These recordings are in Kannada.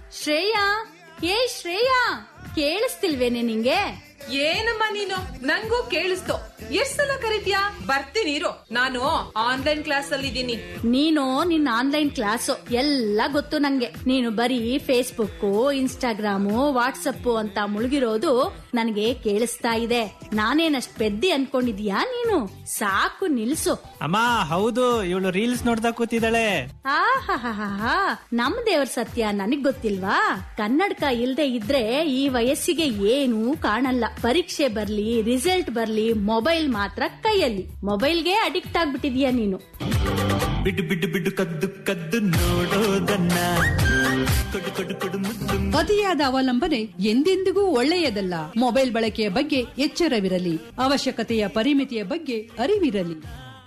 ಶ್ರೇಯಾ ಏ ಶ್ರೇಯಾ ಕೇಳಿಸ್ತಿಲ್ವೇನೆ ನಿಂಗೆ ಏನಮ್ಮ ನೀನು ನಂಗೂ ಕೇಳಿಸ್ತು ಎಷ್ಟ್ ಸಲ ಕರಿತೀಯಾ ಬರ್ತೀನಿ ಇರು ನಾನು ಆನ್ಲೈನ್ ಕ್ಲಾಸ್ ಅಲ್ಲಿ ಇದ್ದೀನಿ ನೀನು ನಿನ್ನ ಆನ್ಲೈನ್ ಕ್ಲಾಸು ಎಲ್ಲ ಗೊತ್ತು ನಂಗೆ ನೀನು ಬರೀ ಫೇಸ್ಬುಕ್ ಇನ್ಸ್ಟಾಗ್ರಾಮು ವಾಟ್ಸಪ್ ಅಂತ ಮುಳುಗಿರೋದು ನನಗೆ ಕೇಳಿಸ್ತಾ ಇದೆ ನಾನೇನಷ್ಟ್ ಪೆದ್ದಿ ಅನ್ಕೊಂಡಿದ್ಯಾ ನೀನು ಸಾಕು ನಿಲ್ಸು ಅಮ್ಮ ಹೌದು ಇವಳು ರೀಲ್ಸ್ ನೋಡ್ತಾ ಕೂತಿದ್ದಾಳೆ ಆಹಾಹಾಹಾ ನಮ್ ದೇವ್ರ ಸತ್ಯ ನನಗ್ ಗೊತ್ತಿಲ್ವಾ ಕನ್ನಡಕ ಇಲ್ದೆ ಇದ್ರೆ ಈ ವಯಸ್ಸಿಗೆ ಏನೂ ಕಾಣಲ್ಲ ಪರೀಕ್ಷೆ ಬರ್ಲಿ ರಿಸಲ್ಟ್ ಬರ್ಲಿ ಮೊಬೈಲ್ ಮಾತ್ರ ಕೈಯಲ್ಲಿ ಮೊಬೈಲ್ಗೆ ಅಡಿಕ್ಟ್ ಆಗ್ಬಿಟ್ಟಿದ್ಯಾ ನೀನು ಬಿಡು ಬಿಡು ಬಿಡು ಕದ್ದು ಕದ್ದು ನೋಡೋದನ್ನ ಕೊಡು ಕೊಡು ಕೊಡು ಮುದ್ದು ಅತಿಯಾದ ಅವಲಂಬನೆ ಎಂದೆಂದಿಗೂ ಒಳ್ಳೆಯದಲ್ಲ ಮೊಬೈಲ್ ಬಳಕೆಯ ಬಗ್ಗೆ ಎಚ್ಚರವಿರಲಿ ಅವಶ್ಯಕತೆಯ ಪರಿಮಿತಿಯ ಬಗ್ಗೆ ಅರಿವಿರಲಿ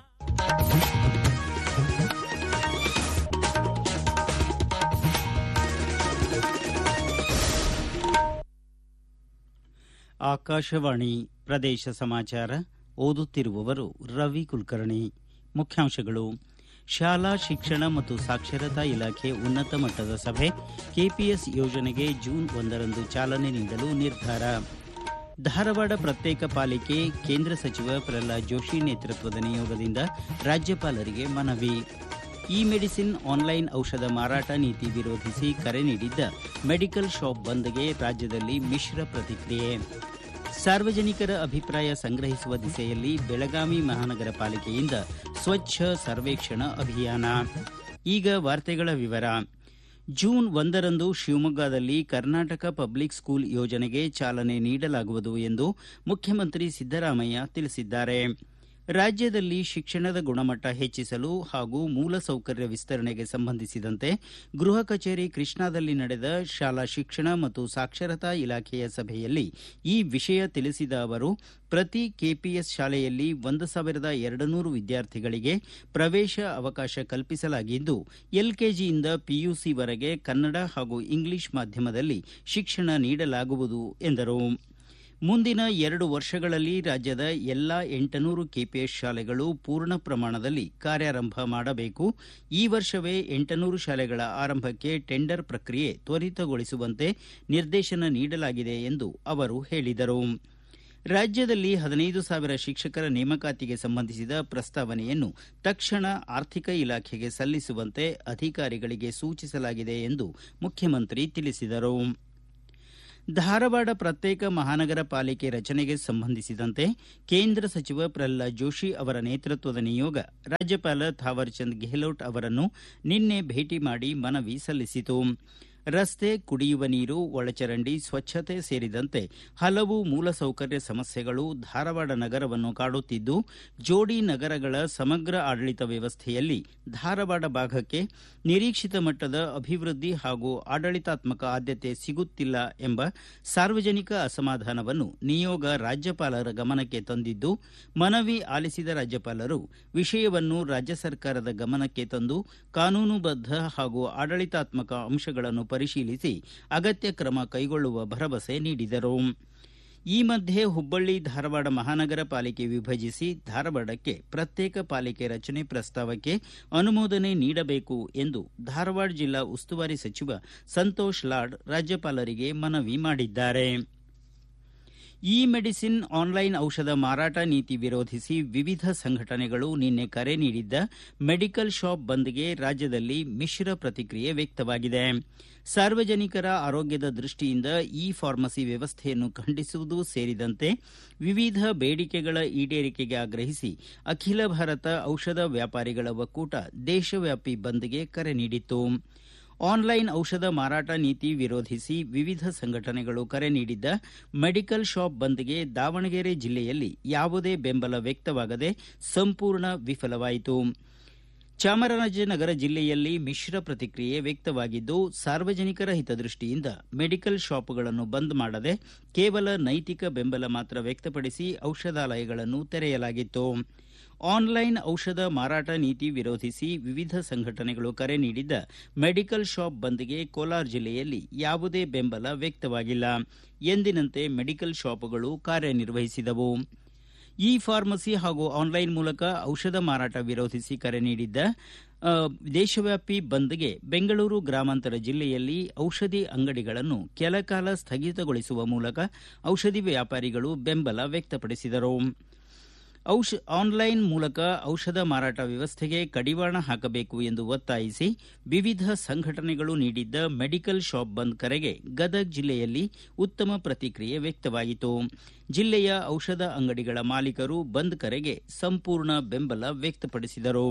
ಆಕಾಶವಾಣಿ ಪ್ರದೇಶ ಸಮಾಚಾರ ಓದುತ್ತಿರುವವರು ರವಿ ಕುಲಕರ್ಣಿ ಮುಖ್ಯಾಂಶಗಳು ಶಾಲಾ ಶಿಕ್ಷಣ ಮತ್ತು ಸಾಕ್ಷರತಾ ಇಲಾಖೆ ಉನ್ನತ ಮಟ್ಟದ ಸಭೆ ಕೆಪಿಎಸ್ ಯೋಜನೆಗೆ ಜೂನ್ ಒಂದರಂದು ಚಾಲನೆ ನೀಡಲು ನಿರ್ಧಾರ ಧಾರವಾಡ ಪ್ರತ್ಯೇಕ ಪಾಲಿಕೆ ಕೇಂದ್ರ ಸಚಿವ ಪ್ರಹ್ಲಾದ್ ಜೋಶಿ ನೇತೃತ್ವದ ನಿಯೋಗದಿಂದ ರಾಜ್ಯಪಾಲರಿಗೆ ಮನವಿ ಇ ಮೆಡಿಸಿನ್ ಆನ್ಲೈನ್ ಔಷಧ ಮಾರಾಟ ನೀತಿ ವಿರೋಧಿಸಿ ಕರೆ ನೀಡಿದ್ದ ಮೆಡಿಕಲ್ ಶಾಪ್ ಬಂದ್ಗೆ ರಾಜ್ಯದಲ್ಲಿ ಮಿಶ್ರ ಪ್ರತಿಕ್ರಿಯೆ ಸಾರ್ವಜನಿಕರ ಅಭಿಪ್ರಾಯ ಸಂಗ್ರಹಿಸುವ ದಿಸೆಯಲ್ಲಿ ಬೆಳಗಾವಿ ಮಹಾನಗರ ಪಾಲಿಕೆಯಿಂದ ಸ್ವಚ್ಛ ಸರ್ವೇಕ್ಷಣ ಅಭಿಯಾನ ಈಗ ವಾರ್ತೆಗಳ ವಿವರ ಜೂನ್ ಒಂದರಂದು ಶಿವಮೊಗ್ಗದಲ್ಲಿ ಕರ್ನಾಟಕ ಪಬ್ಲಿಕ್ ಸ್ಕೂಲ್ ಯೋಜನೆಗೆ ಚಾಲನೆ ನೀಡಲಾಗುವುದು ಎಂದು ಮುಖ್ಯಮಂತ್ರಿ ಸಿದ್ದರಾಮಯ್ಯ ತಿಳಿಸಿದ್ದಾರೆ ರಾಜ್ಯದಲ್ಲಿ ಶಿಕ್ಷಣದ ಗುಣಮಟ್ಟ ಹೆಚ್ಚಿಸಲು ಹಾಗೂ ಮೂಲಸೌಕರ್ಯ ವಿಸ್ತರಣೆಗೆ ಸಂಬಂಧಿಸಿದಂತೆ ಗೃಹ ಕಚೇರಿ ಕೃಷ್ಣಾದಲ್ಲಿ ನಡೆದ ಶಾಲಾ ಶಿಕ್ಷಣ ಮತ್ತು ಸಾಕ್ಷರತಾ ಇಲಾಖೆಯ ಸಭೆಯಲ್ಲಿ ಈ ವಿಷಯ ತಿಳಿಸಿದ ಅವರು ಪ್ರತಿ ಕೆಪಿಎಸ್ ಶಾಲೆಯಲ್ಲಿ ಒಂದು ಸಾವಿರದ ಎರಡು ನೂರು ವಿದ್ಯಾರ್ಥಿಗಳಿಗೆ ಪ್ರವೇಶ ಅವಕಾಶ ಕಲ್ಪಿಸಲಾಗಿದ್ದು ಎಲ್ಕೆಜಿಯಿಂದ ಪಿಯುಸಿವರೆಗೆ ಕನ್ನಡ ಹಾಗೂ ಇಂಗ್ಲಿಷ್ ಮಾಧ್ಯಮದಲ್ಲಿ ಶಿಕ್ಷಣ ನೀಡಲಾಗುವುದು ಎಂದರು ಮುಂದಿನ ಎರಡು ವರ್ಷಗಳಲ್ಲಿ ರಾಜ್ಯದ ಎಲ್ಲಾ ಎಂಟುನೂರು ಕೆಪಿಎಸ್ ಶಾಲೆಗಳು ಪೂರ್ಣ ಪ್ರಮಾಣದಲ್ಲಿ ಕಾರ್ಯಾರಂಭ ಮಾಡಬೇಕು ಈ ವರ್ಷವೇ ಎಂಟುನೂರು ಶಾಲೆಗಳ ಆರಂಭಕ್ಕೆ ಟೆಂಡರ್ ಪ್ರಕ್ರಿಯೆ ತ್ವರಿತಗೊಳಿಸುವಂತೆ ನಿರ್ದೇಶನ ನೀಡಲಾಗಿದೆ ಎಂದು ಅವರು ಹೇಳಿದರು ರಾಜ್ಯದಲ್ಲಿ ಹದಿನೈದು ಸಾವಿರ ಶಿಕ್ಷಕರ ನೇಮಕಾತಿಗೆ ಸಂಬಂಧಿಸಿದ ಪ್ರಸ್ತಾವನೆಯನ್ನು ತಕ್ಷಣ ಆರ್ಥಿಕ ಇಲಾಖೆಗೆ ಸಲ್ಲಿಸುವಂತೆ ಅಧಿಕಾರಿಗಳಿಗೆ ಸೂಚಿಸಲಾಗಿದೆ ಎಂದು ಮುಖ್ಯಮಂತ್ರಿ ತಿಳಿಸಿದರು ಧಾರವಾಡ ಪ್ರತ್ಯೇಕ ಮಹಾನಗರ ಪಾಲಿಕೆ ರಚನೆಗೆ ಸಂಬಂಧಿಸಿದಂತೆ ಕೇಂದ್ರ ಸಚಿವ ಪ್ರಹ್ಲಾದ್ ಜೋಶಿ ಅವರ ನೇತೃತ್ವದ ನಿಯೋಗ ರಾಜ್ಯಪಾಲ ಥಾವರ್ಚಂದ್ ಗೆಹ್ಲೋಟ್ ಅವರನ್ನು ನಿನ್ನೆ ಭೇಟಿ ಮಾಡಿ ಮನವಿ ಸಲ್ಲಿಸಿತು ರಸ್ತೆ ಕುಡಿಯುವ ನೀರು ಒಳಚರಂಡಿ ಸ್ವಚ್ಛತೆ ಸೇರಿದಂತೆ ಹಲವು ಮೂಲಸೌಕರ್ಯ ಸಮಸ್ಯೆಗಳು ಧಾರವಾಡ ನಗರವನ್ನು ಕಾಡುತ್ತಿದ್ದು ಜೋಡಿ ನಗರಗಳ ಸಮಗ್ರ ಆಡಳಿತ ವ್ಯವಸ್ಥೆಯಲ್ಲಿ ಧಾರವಾಡ ಭಾಗಕ್ಕೆ ನಿರೀಕ್ಷಿತ ಮಟ್ಟದ ಅಭಿವೃದ್ಧಿ ಹಾಗೂ ಆಡಳಿತಾತ್ಮಕ ಆದ್ಯತೆ ಸಿಗುತ್ತಿಲ್ಲ ಎಂಬ ಸಾರ್ವಜನಿಕ ಅಸಮಾಧಾನವನ್ನು ನಿಯೋಗ ರಾಜ್ಯಪಾಲರ ಗಮನಕ್ಕೆ ತಂದಿದ್ದು ಮನವಿ ಆಲಿಸಿದ ರಾಜ್ಯಪಾಲರು ವಿಷಯವನ್ನು ರಾಜ್ಯ ಸರ್ಕಾರದ ಗಮನಕ್ಕೆ ತಂದು ಕಾನೂನುಬದ್ಧ ಹಾಗೂ ಆಡಳಿತಾತ್ಮಕ ಅಂಶಗಳನ್ನು ಪರಿಶೀಲಿಸಿ ಅಗತ್ಯ ಕ್ರಮ ಕೈಗೊಳ್ಳುವ ಭರವಸೆ ನೀಡಿದರು ಈ ಮಧ್ಯೆ ಹುಬ್ಬಳ್ಳಿ ಧಾರವಾಡ ಮಹಾನಗರ ಪಾಲಿಕೆ ವಿಭಜಿಸಿ ಧಾರವಾಡಕ್ಕೆ ಪ್ರತ್ಯೇಕ ಪಾಲಿಕೆ ರಚನೆ ಪ್ರಸ್ತಾವಕ್ಕೆ ಅನುಮೋದನೆ ನೀಡಬೇಕು ಎಂದು ಧಾರವಾಡ ಜಿಲ್ಲಾ ಉಸ್ತುವಾರಿ ಸಚಿವ ಸಂತೋಷ್ ಲಾಡ್ ರಾಜ್ಯಪಾಲರಿಗೆ ಮನವಿ ಮಾಡಿದ್ದಾರೆ ಇ ಮೆಡಿಸಿನ್ ಆನ್ಲೈನ್ ಔಷಧ ಮಾರಾಟ ನೀತಿ ವಿರೋಧಿಸಿ ವಿವಿಧ ಸಂಘಟನೆಗಳು ನಿನ್ನೆ ಕರೆ ನೀಡಿದ್ದ ಮೆಡಿಕಲ್ ಶಾಪ್ ಬಂದ್ಗೆ ರಾಜ್ಯದಲ್ಲಿ ಮಿಶ್ರ ಪ್ರತಿಕ್ರಿಯೆ ವ್ಯಕ್ತವಾಗಿದೆ ಸಾರ್ವಜನಿಕರ ಆರೋಗ್ಯದ ದೃಷ್ಟಿಯಿಂದ ಇ ಫಾರ್ಮಸಿ ವ್ಯವಸ್ಥೆಯನ್ನು ಖಂಡಿಸುವುದು ಸೇರಿದಂತೆ ವಿವಿಧ ಬೇಡಿಕೆಗಳ ಈಡೇರಿಕೆಗೆ ಆಗ್ರಹಿಸಿ ಅಖಿಲ ಭಾರತ ಔಷಧ ವ್ಯಾಪಾರಿಗಳ ಒಕ್ಕೂಟ ದೇಶವ್ಯಾಪಿ ಬಂದ್ಗೆ ಕರೆ ನೀಡಿತ್ತು ಆನ್ಲೈನ್ ಔಷಧ ಮಾರಾಟ ನೀತಿ ವಿರೋಧಿಸಿ ವಿವಿಧ ಸಂಘಟನೆಗಳು ಕರೆ ನೀಡಿದ್ದ ಮೆಡಿಕಲ್ ಶಾಪ್ ಬಂದ್ಗೆ ದಾವಣಗೆರೆ ಜಿಲ್ಲೆಯಲ್ಲಿ ಯಾವುದೇ ಬೆಂಬಲ ವ್ಯಕ್ತವಾಗದೆ ಸಂಪೂರ್ಣ ವಿಫಲವಾಯಿತು ಚಾಮರಾಜನಗರ ಜಿಲ್ಲೆಯಲ್ಲಿ ಮಿಶ್ರ ಪ್ರತಿಕ್ರಿಯೆ ವ್ಯಕ್ತವಾಗಿದ್ದು ಸಾರ್ವಜನಿಕರ ಹಿತದೃಷ್ಟಿಯಿಂದ ಮೆಡಿಕಲ್ ಶಾಪ್ಗಳನ್ನು ಬಂದ್ ಮಾಡದೆ ಕೇವಲ ನೈತಿಕ ಬೆಂಬಲ ಮಾತ್ರ ವ್ಯಕ್ತಪಡಿಸಿ ಔಷಧಾಲಯಗಳನ್ನು ತೆರೆಯಲಾಗಿತ್ತು ಆನ್ಲೈನ್ ಔಷಧ ಮಾರಾಟ ನೀತಿ ವಿರೋಧಿಸಿ ವಿವಿಧ ಸಂಘಟನೆಗಳು ಕರೆ ನೀಡಿದ್ದ ಮೆಡಿಕಲ್ ಶಾಪ್ ಬಂದ್ಗೆ ಕೋಲಾರ ಜಿಲ್ಲೆಯಲ್ಲಿ ಯಾವುದೇ ಬೆಂಬಲ ವ್ಯಕ್ತವಾಗಿಲ್ಲ ಎಂದಿನಂತೆ ಮೆಡಿಕಲ್ ಶಾಪ್ಗಳು ಕಾರ್ಯನಿರ್ವಹಿಸಿದವು ಇ ಫಾರ್ಮಸಿ ಹಾಗೂ ಆನ್ಲೈನ್ ಮೂಲಕ ಔಷಧ ಮಾರಾಟ ವಿರೋಧಿಸಿ ಕರೆ ನೀಡಿದ್ದ ಆ, ದೇಶವ್ಯಾಪಿ ಬಂದ್ಗೆ ಬೆಂಗಳೂರು ಗ್ರಾಮಾಂತರ ಜಿಲ್ಲೆಯಲ್ಲಿ ಔಷಧಿ ಅಂಗಡಿಗಳನ್ನು ಕೆಲಕಾಲ ಸ್ಥಗಿತಗೊಳಿಸುವ ಮೂಲಕ ಔಷಧಿ ವ್ಯಾಪಾರಿಗಳು ಬೆಂಬಲ ವ್ಯಕ್ತಪಡಿಸಿದರು ಔಷ ಆನ್ಲೈನ್ ಮೂಲಕ ಔಷಧ ಮಾರಾಟ ವ್ಯವಸ್ಥೆಗೆ ಕಡಿವಾಣ ಹಾಕಬೇಕು ಎಂದು ಒತ್ತಾಯಿಸಿ ವಿವಿಧ ಸಂಘಟನೆಗಳು ನೀಡಿದ್ದ ಮೆಡಿಕಲ್ ಶಾಪ್ ಬಂದ್ ಕರೆಗೆ ಗದಗ ಜಿಲ್ಲೆಯಲ್ಲಿ ಉತ್ತಮ ಪ್ರತಿಕ್ರಿಯೆ ವ್ಯಕ್ತವಾಯಿತು ಜಿಲ್ಲೆಯ ಔಷಧ ಅಂಗಡಿಗಳ ಮಾಲೀಕರು ಬಂದ್ ಕರೆಗೆ ಸಂಪೂರ್ಣ ಬೆಂಬಲ ವ್ಯಕ್ತಪಡಿಸಿದರು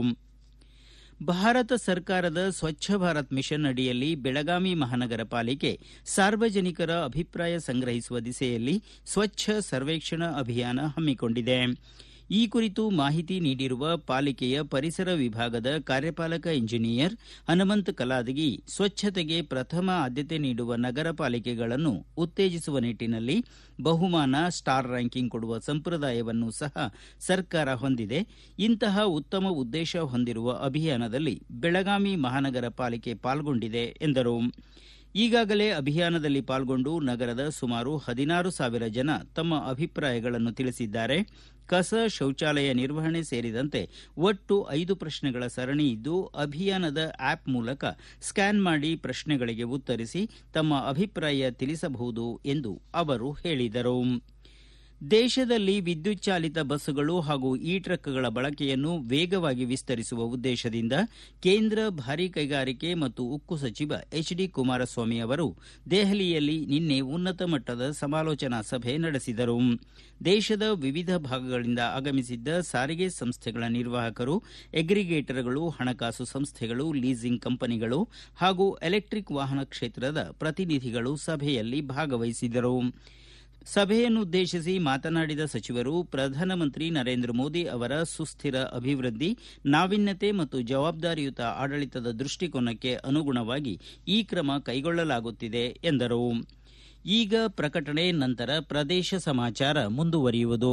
ಭಾರತ ಸರ್ಕಾರದ ಸ್ವಚ್ಛ ಭಾರತ್ ಮಿಷನ್ ಅಡಿಯಲ್ಲಿ ಬೆಳಗಾವಿ ಮಹಾನಗರ ಪಾಲಿಕೆ ಸಾರ್ವಜನಿಕರ ಅಭಿಪ್ರಾಯ ಸಂಗ್ರಹಿಸುವ ದಿಸೆಯಲ್ಲಿ ಸ್ವಚ್ಛ ಸರ್ವೇಕ್ಷಣಾ ಅಭಿಯಾನ ಹಮ್ಮಿಕೊಂಡಿದೆ ಈ ಕುರಿತು ಮಾಹಿತಿ ನೀಡಿರುವ ಪಾಲಿಕೆಯ ಪರಿಸರ ವಿಭಾಗದ ಕಾರ್ಯಪಾಲಕ ಇಂಜಿನಿಯರ್ ಹನುಮಂತ ಕಲಾದಗಿ ಸ್ವಚ್ಛತೆಗೆ ಪ್ರಥಮ ಆದ್ಯತೆ ನೀಡುವ ನಗರ ಪಾಲಿಕೆಗಳನ್ನು ಉತ್ತೇಜಿಸುವ ನಿಟ್ಟಿನಲ್ಲಿ ಬಹುಮಾನ ಸ್ಟಾರ್ ರ್ಯಾಂಕಿಂಗ್ ಕೊಡುವ ಸಂಪ್ರದಾಯವನ್ನು ಸಹ ಸರ್ಕಾರ ಹೊಂದಿದೆ ಇಂತಹ ಉತ್ತಮ ಉದ್ದೇಶ ಹೊಂದಿರುವ ಅಭಿಯಾನದಲ್ಲಿ ಬೆಳಗಾವಿ ಮಹಾನಗರ ಪಾಲಿಕೆ ಪಾಲ್ಗೊಂಡಿದೆ ಎಂದರು ಈಗಾಗಲೇ ಅಭಿಯಾನದಲ್ಲಿ ಪಾಲ್ಗೊಂಡು ನಗರದ ಸುಮಾರು ಹದಿನಾರು ಸಾವಿರ ಜನ ತಮ್ಮ ಅಭಿಪ್ರಾಯಗಳನ್ನು ತಿಳಿಸಿದ್ದಾರೆ ಕಸ ಶೌಚಾಲಯ ನಿರ್ವಹಣೆ ಸೇರಿದಂತೆ ಒಟ್ಟು ಐದು ಪ್ರಶ್ನೆಗಳ ಸರಣಿ ಇದ್ದು ಅಭಿಯಾನದ ಆಪ್ ಮೂಲಕ ಸ್ಕ್ಯಾನ್ ಮಾಡಿ ಪ್ರಶ್ನೆಗಳಿಗೆ ಉತ್ತರಿಸಿ ತಮ್ಮ ಅಭಿಪ್ರಾಯ ತಿಳಿಸಬಹುದು ಎಂದು ಅವರು ಹೇಳಿದರು ದೇಶದಲ್ಲಿ ವಿದ್ಯುತ್ ಚಾಲಿತ ಬಸ್ಸುಗಳು ಹಾಗೂ ಇ ಟ್ರಕ್ಗಳ ಬಳಕೆಯನ್ನು ವೇಗವಾಗಿ ವಿಸ್ತರಿಸುವ ಉದ್ದೇಶದಿಂದ ಕೇಂದ್ರ ಭಾರೀ ಕೈಗಾರಿಕೆ ಮತ್ತು ಉಕ್ಕು ಸಚಿವ ಎಚ್ ಡಿ ಕುಮಾರಸ್ವಾಮಿ ಅವರು ದೆಹಲಿಯಲ್ಲಿ ನಿನ್ನೆ ಉನ್ನತ ಮಟ್ಟದ ಸಮಾಲೋಚನಾ ಸಭೆ ನಡೆಸಿದರು ದೇಶದ ವಿವಿಧ ಭಾಗಗಳಿಂದ ಆಗಮಿಸಿದ್ದ ಸಾರಿಗೆ ಸಂಸ್ಥೆಗಳ ನಿರ್ವಾಹಕರು ಎಗ್ರಿಗೇಟರ್ಗಳು ಹಣಕಾಸು ಸಂಸ್ಥೆಗಳು ಲೀಸಿಂಗ್ ಕಂಪನಿಗಳು ಹಾಗೂ ಎಲೆಕ್ಟ್ರಿಕ್ ವಾಹನ ಕ್ಷೇತ್ರದ ಪ್ರತಿನಿಧಿಗಳು ಸಭೆಯಲ್ಲಿ ಭಾಗವಹಿಸಿದ್ದರು ಸಭೆಯನ್ನುದ್ದೇಶಿಸಿ ಮಾತನಾಡಿದ ಸಚಿವರು ಪ್ರಧಾನಮಂತ್ರಿ ನರೇಂದ್ರ ಮೋದಿ ಅವರ ಸುಸ್ಥಿರ ಅಭಿವೃದ್ಧಿ ನಾವಿನ್ಯತೆ ಮತ್ತು ಜವಾಬ್ದಾರಿಯುತ ಆಡಳಿತದ ದೃಷ್ಟಿಕೋನಕ್ಕೆ ಅನುಗುಣವಾಗಿ ಈ ಕ್ರಮ ಕೈಗೊಳ್ಳಲಾಗುತ್ತಿದೆ ಎಂದರು ಈಗ ಪ್ರಕಟಣೆ ನಂತರ ಪ್ರದೇಶ ಸಮಾಚಾರ ಮುಂದುವರಿಯುವುದು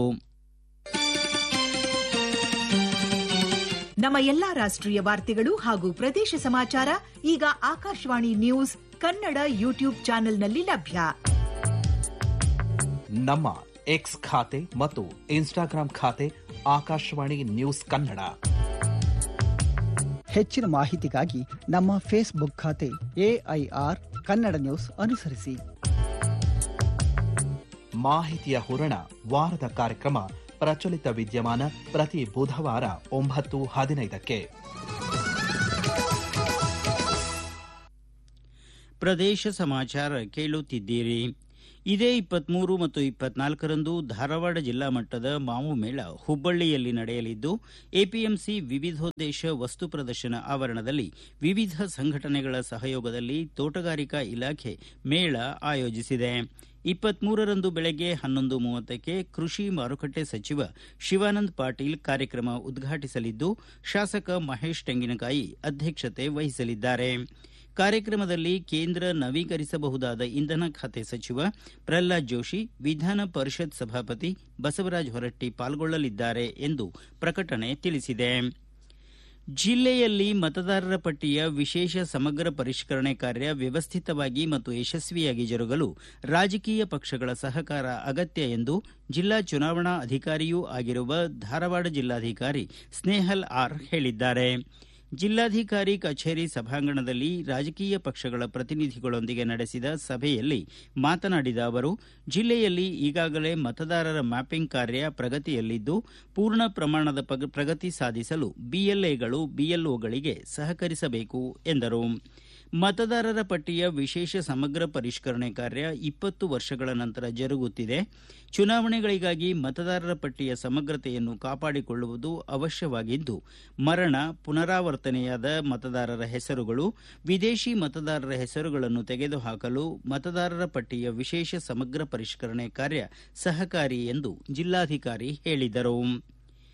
ನಮ್ಮ ಎಲ್ಲಾ ರಾಷ್ಟ್ರೀಯ ವಾರ್ತೆಗಳು ಹಾಗೂ ಪ್ರದೇಶ ಸಮಾಚಾರ ಈಗ ಆಕಾಶವಾಣಿ ನ್ಯೂಸ್ ಕನ್ನಡ ಯೂಟ್ಯೂಬ್ ಚಾನೆಲ್ನಲ್ಲಿ ಲಭ್ಯ ನಮ್ಮ ಎಕ್ಸ್ ಖಾತೆ ಮತ್ತು ಇನ್ಸ್ಟಾಗ್ರಾಂ ಖಾತೆ ಆಕಾಶವಾಣಿ ನ್ಯೂಸ್ ಕನ್ನಡ ಹೆಚ್ಚಿನ ಮಾಹಿತಿಗಾಗಿ ನಮ್ಮ ಫೇಸ್ಬುಕ್ ಖಾತೆ ಎಐಆರ್ ಕನ್ನಡ ನ್ಯೂಸ್ ಅನುಸರಿಸಿ ಮಾಹಿತಿಯ ಹೂರಣ ವಾರದ ಕಾರ್ಯಕ್ರಮ ಪ್ರಚಲಿತ ವಿದ್ಯಮಾನ ಪ್ರತಿ ಬುಧವಾರ ಒಂಬತ್ತು ಹದಿನೈದಕ್ಕೆ ಪ್ರದೇಶ ಸಮಾಚಾರ ಕೇಳುತ್ತಿದ್ದೀರಿ ಇದೇ ಇಪ್ಪತ್ಮೂರು ಮತ್ತು ಇಪ್ಪತ್ನಾಲ್ಕರಂದು ಧಾರವಾಡ ಜಿಲ್ಲಾ ಮಟ್ಟದ ಮಾವು ಮೇಳ ಹುಬ್ಬಳ್ಳಿಯಲ್ಲಿ ನಡೆಯಲಿದ್ದು ಎಪಿಎಂಸಿ ವಿವಿಧೋದ್ದೇಶ ವಸ್ತು ಪ್ರದರ್ಶನ ಆವರಣದಲ್ಲಿ ವಿವಿಧ ಸಂಘಟನೆಗಳ ಸಹಯೋಗದಲ್ಲಿ ತೋಟಗಾರಿಕಾ ಇಲಾಖೆ ಮೇಳ ಆಯೋಜಿಸಿದೆ ಇಪ್ಪತ್ಮೂರರಂದು ಬೆಳಗ್ಗೆ ಹನ್ನೊಂದು ಮೂವತ್ತಕ್ಕೆ ಕೃಷಿ ಮಾರುಕಟ್ಟೆ ಸಚಿವ ಶಿವಾನಂದ ಪಾಟೀಲ್ ಕಾರ್ಯಕ್ರಮ ಉದ್ಘಾಟಿಸಲಿದ್ದು ಶಾಸಕ ಮಹೇಶ್ ತೆಂಗಿನಕಾಯಿ ಅಧ್ಯಕ್ಷತೆ ವಹಿಸಲಿದ್ದಾರೆ ಕಾರ್ಯಕ್ರಮದಲ್ಲಿ ಕೇಂದ್ರ ನವೀಕರಿಸಬಹುದಾದ ಇಂಧನ ಖಾತೆ ಸಚಿವ ಪ್ರಹ್ಲಾದ್ ಜೋಶಿ ವಿಧಾನ ಪರಿಷತ್ ಸಭಾಪತಿ ಬಸವರಾಜ ಹೊರಟ್ಟಿ ಪಾಲ್ಗೊಳ್ಳಲಿದ್ದಾರೆ ಎಂದು ಪ್ರಕಟಣೆ ತಿಳಿಸಿದೆ ಜಿಲ್ಲೆಯಲ್ಲಿ ಮತದಾರರ ಪಟ್ಟಿಯ ವಿಶೇಷ ಸಮಗ್ರ ಪರಿಷ್ಕರಣೆ ಕಾರ್ಯ ವ್ಯವಸ್ಥಿತವಾಗಿ ಮತ್ತು ಯಶಸ್ವಿಯಾಗಿ ಜರುಗಲು ರಾಜಕೀಯ ಪಕ್ಷಗಳ ಸಹಕಾರ ಅಗತ್ಯ ಎಂದು ಜಿಲ್ಲಾ ಚುನಾವಣಾ ಅಧಿಕಾರಿಯೂ ಆಗಿರುವ ಧಾರವಾಡ ಜಿಲ್ಲಾಧಿಕಾರಿ ಸ್ನೇಹಲ್ ಆರ್ ಹೇಳಿದ್ದಾರೆ ಜಿಲ್ಲಾಧಿಕಾರಿ ಕಚೇರಿ ಸಭಾಂಗಣದಲ್ಲಿ ರಾಜಕೀಯ ಪಕ್ಷಗಳ ಪ್ರತಿನಿಧಿಗಳೊಂದಿಗೆ ನಡೆಸಿದ ಸಭೆಯಲ್ಲಿ ಮಾತನಾಡಿದ ಅವರು ಜಿಲ್ಲೆಯಲ್ಲಿ ಈಗಾಗಲೇ ಮತದಾರರ ಮ್ಯಾಪಿಂಗ್ ಕಾರ್ಯ ಪ್ರಗತಿಯಲ್ಲಿದ್ದು ಪೂರ್ಣ ಪ್ರಮಾಣದ ಪ್ರಗತಿ ಸಾಧಿಸಲು ಬಿಎಲ್ಎಗಳು ಬಿಎಲ್ಒಗಳಿಗೆ ಸಹಕರಿಸಬೇಕು ಎಂದರು ಮತದಾರರ ಪಟ್ಟಿಯ ವಿಶೇಷ ಸಮಗ್ರ ಪರಿಷ್ಕರಣೆ ಕಾರ್ಯ ಇಪ್ಪತ್ತು ವರ್ಷಗಳ ನಂತರ ಜರುಗುತ್ತಿದೆ ಚುನಾವಣೆಗಳಿಗಾಗಿ ಮತದಾರರ ಪಟ್ಟಿಯ ಸಮಗ್ರತೆಯನ್ನು ಕಾಪಾಡಿಕೊಳ್ಳುವುದು ಅವಶ್ಯವಾಗಿದ್ದು ಮರಣ ಪುನರಾವರ್ತನೆಯಾದ ಮತದಾರರ ಹೆಸರುಗಳು ವಿದೇಶಿ ಮತದಾರರ ಹೆಸರುಗಳನ್ನು ತೆಗೆದುಹಾಕಲು ಮತದಾರರ ಪಟ್ಟಿಯ ವಿಶೇಷ ಸಮಗ್ರ ಪರಿಷ್ಕರಣೆ ಕಾರ್ಯ ಸಹಕಾರಿ ಎಂದು ಜಿಲ್ಲಾಧಿಕಾರಿ ಹೇಳಿದರು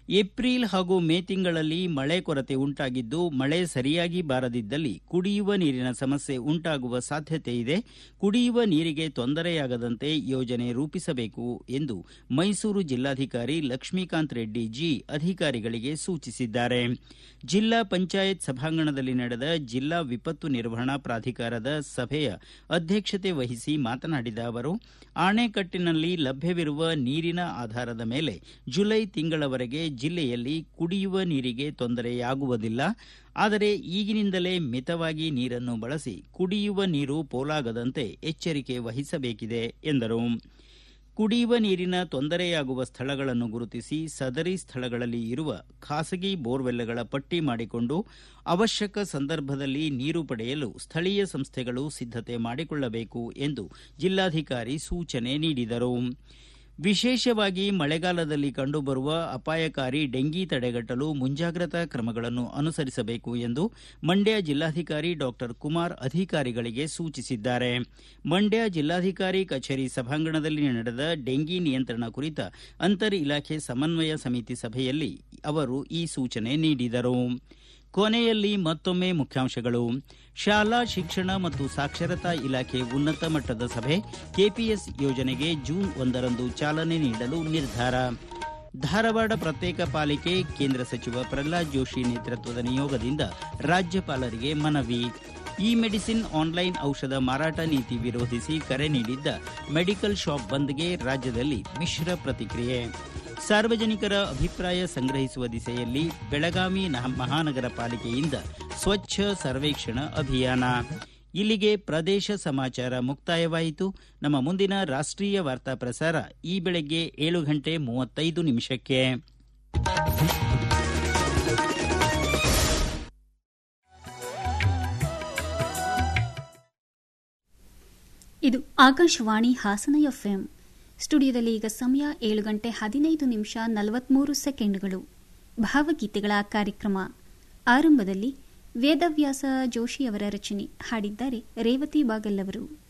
ಏಪ್ರಿಲ್ ಹಾಗೂ ಮೇ ತಿಂಗಳಲ್ಲಿ ಮಳೆ ಕೊರತೆ ಉಂಟಾಗಿದ್ದು ಮಳೆ ಸರಿಯಾಗಿ ಬಾರದಿದ್ದಲ್ಲಿ ಕುಡಿಯುವ ನೀರಿನ ಸಮಸ್ಯೆ ಉಂಟಾಗುವ ಸಾಧ್ಯತೆ ಇದೆ ಕುಡಿಯುವ ನೀರಿಗೆ ತೊಂದರೆಯಾಗದಂತೆ ಯೋಜನೆ ರೂಪಿಸಬೇಕು ಎಂದು ಮೈಸೂರು ಜಿಲ್ಲಾಧಿಕಾರಿ ಲಕ್ಷ್ಮೀಕಾಂತ್ ರೆಡ್ಡಿ ಜಿ ಅಧಿಕಾರಿಗಳಿಗೆ ಸೂಚಿಸಿದ್ದಾರೆ ಜಿಲ್ಲಾ ಪಂಚಾಯತ್ ಸಭಾಂಗಣದಲ್ಲಿ ನಡೆದ ಜಿಲ್ಲಾ ವಿಪತ್ತು ನಿರ್ವಹಣಾ ಪ್ರಾಧಿಕಾರದ ಸಭೆಯ ಅಧ್ಯಕ್ಷತೆ ವಹಿಸಿ ಮಾತನಾಡಿದ ಅವರು ಆಣೆಕಟ್ಟಿನಲ್ಲಿ ಲಭ್ಯವಿರುವ ನೀರಿನ ಆಧಾರದ ಮೇಲೆ ಜುಲೈ ತಿಂಗಳವರೆಗೆ ಜಿಲ್ಲೆಯಲ್ಲಿ ಕುಡಿಯುವ ನೀರಿಗೆ ತೊಂದರೆಯಾಗುವುದಿಲ್ಲ ಆದರೆ ಈಗಿನಿಂದಲೇ ಮಿತವಾಗಿ ನೀರನ್ನು ಬಳಸಿ ಕುಡಿಯುವ ನೀರು ಪೋಲಾಗದಂತೆ ಎಚ್ಚರಿಕೆ ವಹಿಸಬೇಕಿದೆ ಎಂದರು ಕುಡಿಯುವ ನೀರಿನ ತೊಂದರೆಯಾಗುವ ಸ್ಥಳಗಳನ್ನು ಗುರುತಿಸಿ ಸದರಿ ಸ್ಥಳಗಳಲ್ಲಿ ಇರುವ ಖಾಸಗಿ ಬೋರ್ವೆಲ್ಗಳ ಪಟ್ಟಿ ಮಾಡಿಕೊಂಡು ಅವಶ್ಯಕ ಸಂದರ್ಭದಲ್ಲಿ ನೀರು ಪಡೆಯಲು ಸ್ಥಳೀಯ ಸಂಸ್ಥೆಗಳು ಸಿದ್ಧತೆ ಮಾಡಿಕೊಳ್ಳಬೇಕು ಎಂದು ಜಿಲ್ಲಾಧಿಕಾರಿ ಸೂಚನೆ ನೀಡಿದರು ವಿಶೇಷವಾಗಿ ಮಳೆಗಾಲದಲ್ಲಿ ಕಂಡುಬರುವ ಅಪಾಯಕಾರಿ ಡೆಂಗಿ ತಡೆಗಟ್ಟಲು ಮುಂಜಾಗ್ರತಾ ಕ್ರಮಗಳನ್ನು ಅನುಸರಿಸಬೇಕು ಎಂದು ಮಂಡ್ಯ ಜಿಲ್ಲಾಧಿಕಾರಿ ಡಾಕ್ಟರ್ ಕುಮಾರ್ ಅಧಿಕಾರಿಗಳಿಗೆ ಸೂಚಿಸಿದ್ದಾರೆ ಮಂಡ್ಯ ಜಿಲ್ಲಾಧಿಕಾರಿ ಕಚೇರಿ ಸಭಾಂಗಣದಲ್ಲಿ ನಡೆದ ಡೆಂಗಿ ನಿಯಂತ್ರಣ ಕುರಿತ ಅಂತರ್ ಇಲಾಖೆ ಸಮನ್ವಯ ಸಮಿತಿ ಸಭೆಯಲ್ಲಿ ಅವರು ಈ ಸೂಚನೆ ನೀಡಿದರು ಕೊನೆಯಲ್ಲಿ ಮತ್ತೊಮ್ಮೆ ಮುಖ್ಯಾಂಶಗಳು ಶಾಲಾ ಶಿಕ್ಷಣ ಮತ್ತು ಸಾಕ್ಷರತಾ ಇಲಾಖೆ ಉನ್ನತ ಮಟ್ಟದ ಸಭೆ ಕೆಪಿಎಸ್ ಯೋಜನೆಗೆ ಜೂನ್ ಒಂದರಂದು ಚಾಲನೆ ನೀಡಲು ನಿರ್ಧಾರ ಧಾರವಾಡ ಪ್ರತ್ಯೇಕ ಪಾಲಿಕೆ ಕೇಂದ್ರ ಸಚಿವ ಪ್ರಹ್ಲಾದ್ ಜೋಶಿ ನೇತೃತ್ವದ ನಿಯೋಗದಿಂದ ರಾಜ್ಯಪಾಲರಿಗೆ ಮನವಿ ಇ ಮೆಡಿಸಿನ್ ಆನ್ಲೈನ್ ಔಷಧ ಮಾರಾಟ ನೀತಿ ವಿರೋಧಿಸಿ ಕರೆ ನೀಡಿದ್ದ ಮೆಡಿಕಲ್ ಶಾಪ್ ಬಂದ್ಗೆ ರಾಜ್ಯದಲ್ಲಿ ಮಿಶ್ರ ಪ್ರತಿಕ್ರಿಯೆ ಸಾರ್ವಜನಿಕರ ಅಭಿಪ್ರಾಯ ಸಂಗ್ರಹಿಸುವ ದಿಸೆಯಲ್ಲಿ ಬೆಳಗಾವಿ ಮಹಾನಗರ ಪಾಲಿಕೆಯಿಂದ ಸ್ವಚ್ಛ ಸರ್ವೇಕ್ಷಣ ಅಭಿಯಾನ ಇಲ್ಲಿಗೆ ಪ್ರದೇಶ ಸಮಾಚಾರ ಮುಕ್ತಾಯವಾಯಿತು ನಮ್ಮ ಮುಂದಿನ ರಾಷ್ಟ್ರೀಯ ವಾರ್ತಾ ಪ್ರಸಾರ ಈ ಬೆಳಗ್ಗೆ ಏಳು ಗಂಟೆ ಮೂವತ್ತೈದು ನಿಮಿಷಕ್ಕೆ ಇದು ಆಕಾಶವಾಣಿ ಹಾಸನ ಎಫ್ಎಂ ಸ್ಟುಡಿಯೋದಲ್ಲಿ ಈಗ ಸಮಯ ಏಳು ಗಂಟೆ ಹದಿನೈದು ನಿಮಿಷ ನಲವತ್ಮೂರು ಸೆಕೆಂಡ್ಗಳು ಭಾವಗೀತೆಗಳ ಕಾರ್ಯಕ್ರಮ ಆರಂಭದಲ್ಲಿ ವೇದವ್ಯಾಸ ಜೋಶಿಯವರ ರಚನೆ ಹಾಡಿದ್ದಾರೆ ರೇವತಿ ಬಾಗಲ್ ಅವರು